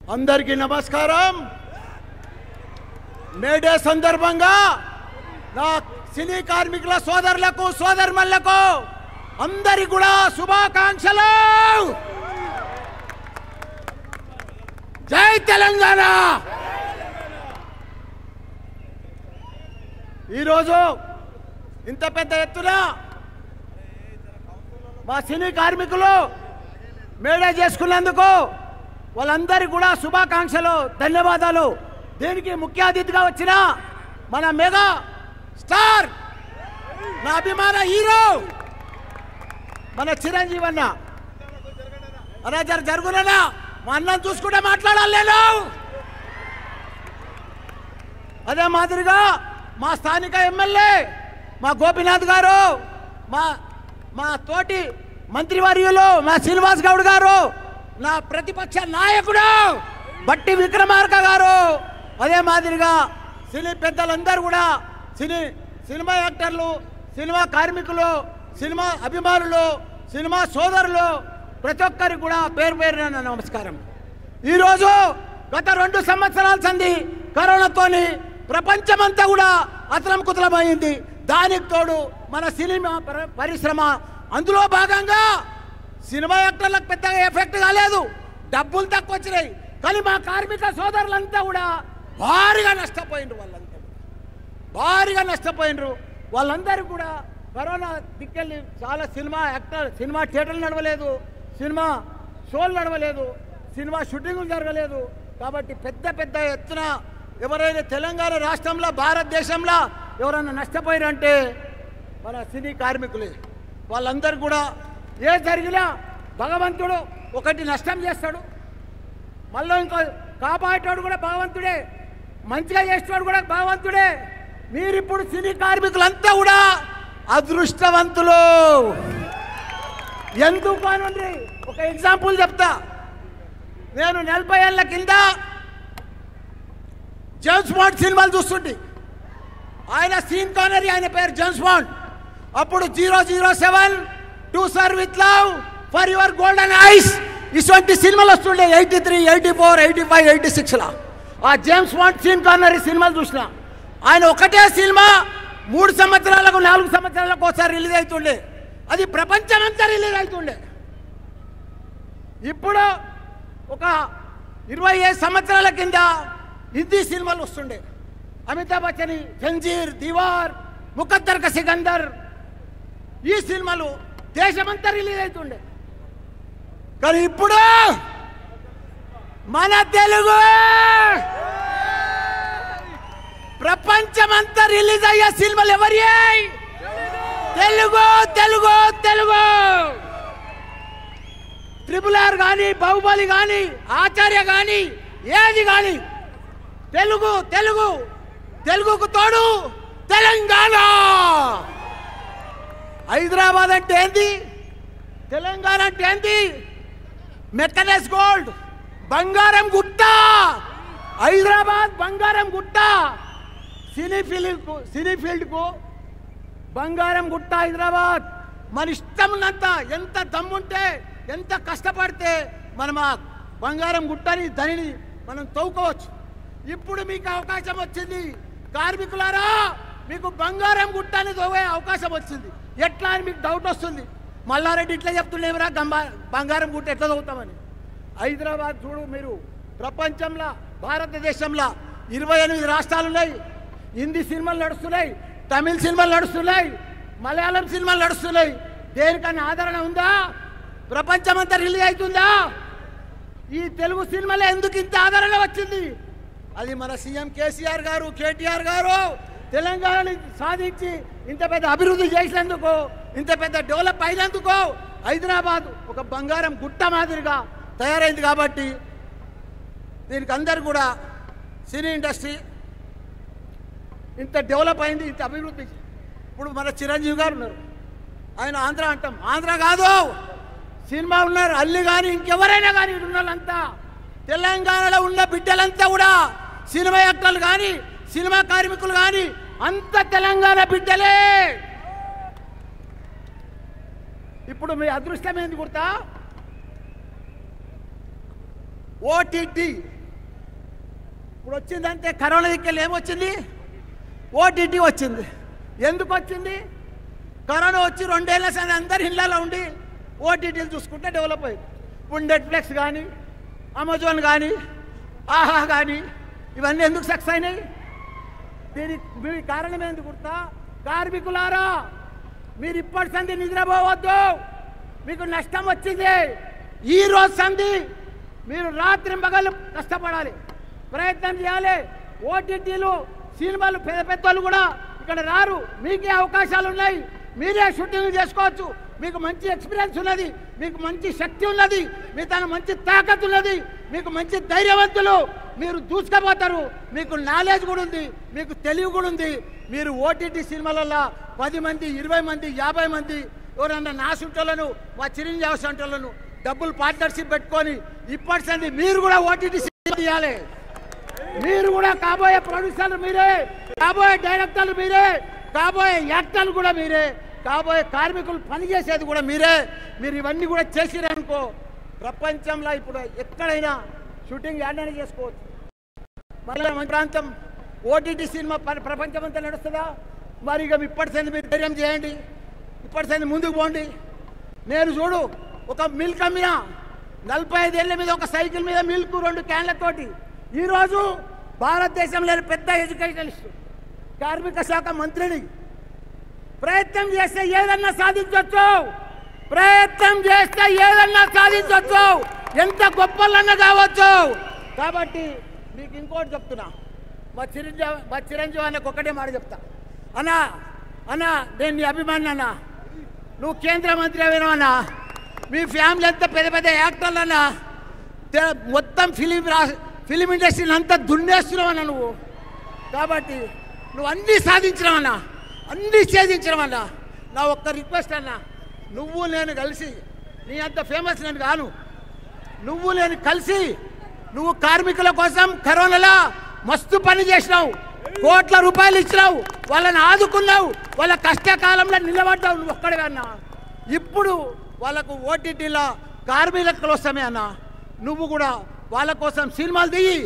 అందరికీ నమస్కారం మేడే సందర్భంగా నా సినీ కార్మికుల సోదరులకు సోదరుమల్లకు అందరికి కూడా శుభాకాంక్షలు జై తెలంగాణ ఈరోజు ఇంత పెద్ద ఎత్తున మా సినీ కార్మికులు మేడే చేసుకున్నందుకు వాళ్ళందరికీ కూడా శుభాకాంక్షలు ధన్యవాదాలు దీనికి ముఖ్య అతిథిగా వచ్చిన మన మెగా స్టార్ నా అభిమాన హీరో మన చిరంజీవి అన్న అలా జర జరుగునన్నా మా అన్నం చూసుకుంటే మాట్లాడాలి నేను అదే మాదిరిగా మా స్థానిక ఎమ్మెల్యే మా గోపీనాథ్ గారు మా మా తోటి మంత్రివర్యులు మా శ్రీనివాస్ గౌడ్ గారు నా ప్రతిపక్ష నాయకుడు బట్టి విక్రమార్క గారు అదే మాదిరిగా సినీ పెద్దలందరూ కూడా సినీ సినిమా యాక్టర్లు సినిమా కార్మికులు సినిమా అభిమానులు సినిమా సోదరులు ప్రతి ఒక్కరికి కూడా పేరు పేరున నా నమస్కారం ఈరోజు గత రెండు సంవత్సరాల సంది కరోనాతోని ప్రపంచమంతా కూడా అతలం కుతలమైంది దానికి తోడు మన సినిమా పర- పరిశ్రమ అందులో భాగంగా సినిమా యాక్టర్లకు పెద్దగా ఎఫెక్ట్ కాలేదు డబ్బులు తక్కువ వచ్చినాయి కానీ మా కార్మిక సోదరులంతా కూడా భారీగా నష్టపోయినారు వాళ్ళంతా భారీగా నష్టపోయినరు వాళ్ళందరూ కూడా కరోనా దిక్కెళ్ళి చాలా సినిమా యాక్టర్ సినిమా థియేటర్లు నడవలేదు సినిమా షోలు నడవలేదు సినిమా షూటింగ్లు జరగలేదు కాబట్టి పెద్ద పెద్ద ఎత్తున ఎవరైనా తెలంగాణ రాష్ట్రంలో భారతదేశంలో ఎవరైనా నష్టపోయారంటే మన సినీ కార్మికులే వాళ్ళందరూ కూడా ఏ జరిగినా భగవంతుడు ఒకటి నష్టం చేస్తాడు మళ్ళీ ఇంకో కాపాడేటోడు కూడా భగవంతుడే మంచిగా చేసేవాడు కూడా భగవంతుడే మీరు ఇప్పుడు సినీ కార్మికులంతా కూడా అదృష్టవంతులు ఎందుకు అనండి ఒక ఎగ్జాంపుల్ చెప్తా నేను నలభై ఏళ్ళ కింద జేమ్స్ బాండ్ సినిమాలు చూస్తుంటే ఆయన సీన్ కానరీ ఆయన పేరు జేమ్స్ బాండ్ అప్పుడు zero zero seven to sir with love for your golden eyes ఇటువంటి సినిమాలు వస్తుండే eighty three eighty four eighty five eighty సిక్స్లో ఆ జేమ్స్ బాండ్ సీన్ కానరీ సినిమాలు చూసిన ఆయన ఒకటే సినిమా మూడు సంవత్సరాలకు నాలుగు సంవత్సరాలకు ఒకసారి రిలీజ్ అవుతుండే అది ప్రపంచమంతా రిలీజ్ అవుతుండే ఇప్పుడు ఒక ఇరవై ఐదు సంవత్సరాల కింద హిందీ సినిమాలు వస్తుండే అమితాబ్ బచ్చన్ జంజీర్ దివార్ ముఖద్దర్ క సికందర్ ఈ సినిమాలు దేశమంతా రిలీజ్ అవుతుండే కానీ ఇప్పుడు మన తెలుగు ప్రపంచమంతా రిలీజ్ అయ్యే సినిమాలు ఎవరి తెలుగు తెలుగు తెలుగు ట్రిపుల్ ఆర్ కానీ బాహుబలి కానీ ఆచార్య కానీ ఏది కానీ తెలుగు తెలుగు తెలుగుకు తోడు తెలంగాణ హైదరాబాద్ అంటే ఏంది తెలంగాణ అంటే ఏంది మెక్కనెస్ గోల్డ్ బంగారం గుట్ట హైదరాబాద్ బంగారం గుట్ట సినీ ఫీల్డ్కు సినీ ఫీల్డ్కు బంగారం గుట్ట హైదరాబాద్ మన ఇష్టం ఉన్నంత ఎంత దమ్ముంటే ఎంత కష్టపడితే మనం ఆ బంగారం గుట్టని ధనిని మనం తవ్వుకోవచ్చు ఇప్పుడు మీకు అవకాశం వచ్చింది కార్మికులారా మీకు బంగారం గుట్టని తవ్వే అవకాశం వచ్చింది ఎట్లా అని మీకు డౌట్ వస్తుంది మల్లారెడ్డి ఇట్లా చెప్తుండేవరా గంబా బంగారం గుట్ట ఎట్లా చదువుతామని హైదరాబాద్ చూడు మీరు ప్రపంచంలో భారతదేశంలో ఇరవై ఎనిమిది రాష్ట్రాలు ఉన్నాయి హిందీ సినిమాలు నడుస్తున్నాయి తమిళ సినిమాలు నడుస్తున్నాయి మలయాళం సినిమాలు నడుస్తున్నాయి దేనికన్నా ఆదరణ ఉందా ప్రపంచమంతా రిలీజ్ అవుతుందా ఈ తెలుగు సినిమాలో ఎందుకు ఇంత ఆదరణ వచ్చింది అది మన సీఎం కేసీఆర్ గారు కేటీఆర్ గారు తెలంగాణని సాధించి ఇంత పెద్ద అభివృద్ధి చేసినందుకు ఇంత పెద్ద డెవలప్ అయినందుకు హైదరాబాద్ ఒక బంగారం గుట్ట మాదిరిగా తయారైంది కాబట్టి దీనికి అందరు కూడా సినీ ఇండస్ట్రీ ఇంత డెవలప్ అయింది ఇంత అభివృద్ధి ఇప్పుడు మన చిరంజీవి గారు ఉన్నారు ఆయన ఆంధ్ర అంటాం ఆంధ్ర కాదు సినిమా ఉన్నారు అల్లి కానీ ఇంకెవరైనా కానీ ఇక్కడ ఉన్న వాళ్ళంతా తెలంగాణలో ఉన్న బిడ్డలంతా కూడా సినిమా యాక్టర్లు కానీ సినిమా కార్మికులు కానీ అంత తెలంగాణ బిడ్డలే ఇప్పుడు మీ అదృష్టం ఏంది గుర్తా ఓటీటీ ఇప్పుడు వచ్చిందంటే కరోనా దిక్కెళ్ళి ఏమొచ్చింది ఓటీటీ వచ్చింది ఎందుకు వచ్చింది కరోనా వచ్చి రెండేళ్ల సరే అందరు ఇళ్ళలో ఉండి ఓటీటీలు చూసుకుంటే డెవలప్ అయ్యింది ఇప్పుడు నెట్ఫ్లిక్స్ కానీ అమెజాన్ కానీ ఆహా కానీ ఇవన్నీ ఎందుకు సక్సెస్ అయినాయి దీనికి మీ కారణం ఏంది గుర్తా కార్మికులారా మీరు ఇప్పటి సంధి నిద్రపోవద్దు మీకు నష్టం వచ్చింది ఈ రోజు సంధి మీరు రాత్రి పగలు కష్టపడాలి ప్రయత్నం చేయాలి ఓటీటీలు సినిమాలు పెద్ద పెద్ద వాళ్ళు కూడా ఇక్కడ రారు మీకే అవకాశాలు ఉన్నాయి మీరే షూటింగ్ చేసుకోవచ్చు మీకు మంచి ఎక్స్పీరియన్స్ ఉన్నది మీకు మంచి శక్తి ఉన్నది మీ తన మంచి తాకత్ ఉన్నది మీకు మంచి ధైర్యవంతులు మీరు దూసుకపోతారు మీకు నాలెడ్జ్ కూడా ఉంది మీకు తెలివి కూడా ఉంది మీరు ఓటీటీ సినిమాలలో పది మంది ఇరవై మంది యాభై మంది ఎవరన్నా నా సుంటలను మా చిరంజీవి సుంటలను డబ్బులు పార్ట్నర్షిప్ పెట్టుకొని ఇప్పటి సంది మీరు కూడా ఓటీటీ సినిమా తీయాలి మీరు కూడా కాబోయే ప్రొడ్యూసర్లు మీరే కాబోయే డైరెక్టర్లు మీరే కాబోయే యాక్టర్లు కూడా మీరే కాబోయే కార్మికులు పనిచేసేది కూడా మీరే మీరు ఇవన్నీ కూడా చేసిరనుకో ప్రపంచంలో ఇప్పుడు ఎక్కడైనా షూటింగ్ యాడైనా చేసుకోవచ్చు మళ్ళీ మన ప్రాంతం ఓటీటీ సినిమా ప్ర- ప్రపంచమంతా నడుస్తుందా మరి ఇక ఇప్పటి సంది మీరు ధైర్యం చేయండి ఇప్పటి సంది ముందుకు పోండి నేను చూడు ఒక మిల్క్ అమ్మిన నలభై ఐదేళ్ల మీద ఒక సైకిల్ మీద మిల్క్ రెండు క్యాన్లతోటి ఈరోజు భారతదేశంలో పెద్ద ఎడ్యుకేషనిస్ట్ కార్మిక శాఖ మంత్రిని ప్రయత్నం చేస్తే ఏదన్నా సాధించవచ్చు ప్రయత్నం చేస్తే ఏదన్నా సాధించవచ్చు ఎంత గొప్పలన్నా కావచ్చు కాబట్టి మీకు ఇంకోటి చెప్తున్నా మా చిరంజీవి మా చిరంజీవి అన్నకు ఒకటే మాట చెప్తా అన్నా అన్నా నేను నీ అభిమాని అన్నా నువ్వు కేంద్ర మంత్రి అయినావన్నా మీ ఫ్యామిలీ అంతా పెద్ద పెద్ద యాక్టర్లు అన్నా తే- మొత్తం ఫిలిం రా ఫిలిం ఇండస్ట్రీని అంతా దున్నేస్తున్నావన్నా నువ్వు కాబట్టి నువ్వు అన్నీ సాధించినావన్నా అన్నీ ఛేదించినావన్నా నా ఒక్క రిక్వెస్ట్ అన్నా నువ్వు నేను కలిసి నీ అంత ఫేమస్ నేను కాను నువ్వు నేను కలిసి నువ్వు కార్మికుల కోసం కరోనాలో మస్తు పని చేసినావు కోట్ల రూపాయలు ఇచ్చినావు వాళ్ళని ఆదుకున్నావు వాళ్ళ కష్టకాలంలో నిలబడ్డావు నువ్వు ఒక్కడే అన్నా ఇప్పుడు వాళ్ళకు ఓటీటీలో కార్మికుల కోసమే అన్న నువ్వు కూడా వాళ్ళ కోసం సినిమాలు దిగి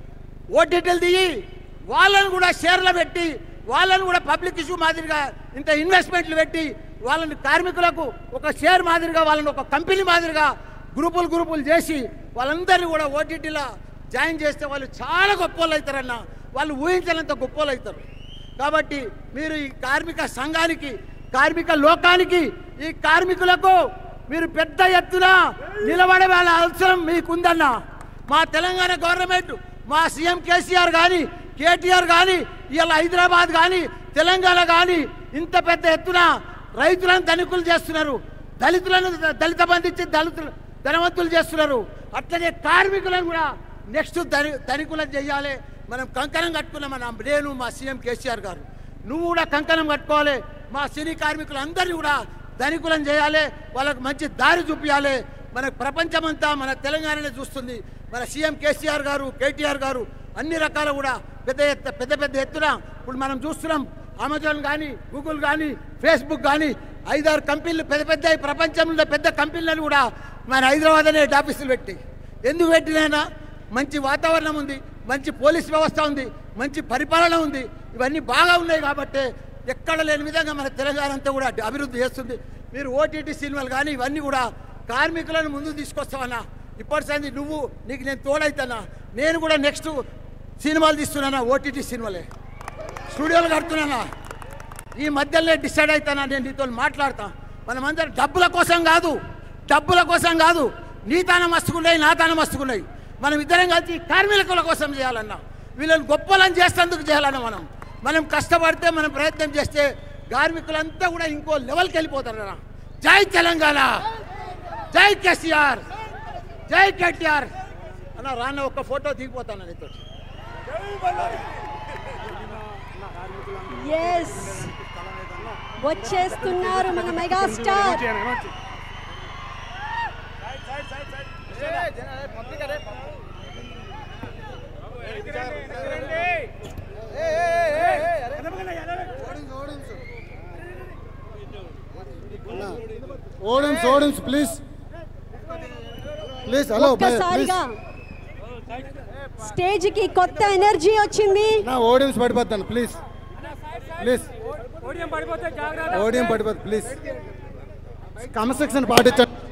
ఓటీటీలు దిగి వాళ్ళని కూడా షేర్లు పెట్టి వాళ్ళని కూడా పబ్లిక్ ఇష్యూ మాదిరిగా ఇంత ఇన్వెస్ట్మెంట్లు పెట్టి వాళ్ళని కార్మికులకు ఒక షేర్ మాదిరిగా వాళ్ళని ఒక కంపెనీ మాదిరిగా గ్రూపులు గ్రూపులు చేసి వాళ్ళందరినీ కూడా ఓటీటీలో జాయిన్ చేస్తే వాళ్ళు చాలా గొప్ప వాళ్ళు అవుతారన్న వాళ్ళు ఊహించనంత గొప్ప వాళ్ళు అవుతారు కాబట్టి మీరు ఈ కార్మిక సంఘానికి కార్మిక లోకానికి ఈ కార్మికులకు మీరు పెద్ద ఎత్తున నిలబడే వాళ్ళ అవసరం మీకుందన్న మా తెలంగాణ గవర్నమెంట్ మా సీఎం కేసీఆర్ కానీ కేటీఆర్ కానీ ఇవాళ హైదరాబాద్ కానీ తెలంగాణ కానీ ఇంత పెద్ద ఎత్తున రైతులను ధనికులు చేస్తున్నారు దళితులను దళిత బంధించి దళితులు ధనవంతులు చేస్తున్నారు అట్లనే కార్మికులను కూడా నెక్స్ట్ ధని ధనికులను చేయాలి మనం కంకణం కట్టుకున్నాం మన నేను మా సీఎం కేసీఆర్ గారు నువ్వు కూడా కంకణం కట్టుకోవాలి మా సినీ కార్మికులు అందరినీ కూడా ధనికులను చేయాలి వాళ్ళకు మంచి దారి చూపించాలి మన ప్రపంచమంతా మన తెలంగాణనే చూస్తుంది మన సీఎం కేసీఆర్ గారు కేటీఆర్ గారు అన్ని రకాల కూడా పెద్ద ఎత్త పెద్ద పెద్ద ఎత్తున ఇప్పుడు మనం చూస్తున్నాం అమెజాన్ కానీ గూగుల్ కానీ ఫేస్బుక్ కానీ ఐదారు కంపెనీలు పెద్ద పెద్ద ఈ ప్రపంచంలో పెద్ద కంపెనీలను కూడా మన హైదరాబాద్ అనే హెడ్ ఆఫీసులు పెట్టి ఎందుకు పెట్టినైనా మంచి వాతావరణం ఉంది మంచి పోలీస్ వ్యవస్థ ఉంది మంచి పరిపాలన ఉంది ఇవన్నీ బాగా ఉన్నాయి కాబట్టి ఎక్కడ లేని విధంగా మన తెలంగాణ అంతా కూడా అభివృద్ధి చేస్తుంది మీరు ఓటీటీ సినిమాలు కానీ ఇవన్నీ కూడా కార్మికులను ముందుకు తీసుకొస్తావన్నా ఇప్పటి సంది నువ్వు నీకు నేను తోడైతానా నేను కూడా నెక్స్ట్ సినిమాలు తీస్తున్నానా ఓటీటీ సినిమాలే స్టూడియోలు కడుతున్నానా ఈ మధ్యలో డిసైడ్ అవుతానా నేను నీతో మాట్లాడతా మనమందరం డబ్బుల కోసం కాదు డబ్బుల కోసం కాదు నీ తాన మస్తుకున్నాయి నా తాన మస్తుకున్నాయి మనం ఇద్దరం కలిసి కార్మికుల కోసం చేయాలన్నా వీళ్ళని గొప్పలను చేసేందుకు చేయాలన్నా మనం మనం కష్టపడితే మనం ప్రయత్నం చేస్తే కార్మికులంతా కూడా ఇంకో లెవెల్కి వెళ్ళిపోతారన్నా జై తెలంగాణ జై కేసీఆర్ జై కేటీఆర్ అన్న రాన్న ఒక్క ఫోటో దిగిపోతాను నీతో ఎస్ వచ్చేస్తున్నారు మన మెగాస్టార్ ఓడిన్స్ ఓడిన్స్ ప్లీజ్ ప్లీజ్ హలో ఒక్కసారిగా స్టేజ్ కి కొత్త ఎనర్జీ వచ్చింది నా ఓడియన్స్ పడిపోతాను ప్లీజ్ ప్లీజ్ ఓడియం పడిపోతుంది ప్లీజ్ క్రమశిక్షణ పాటించండి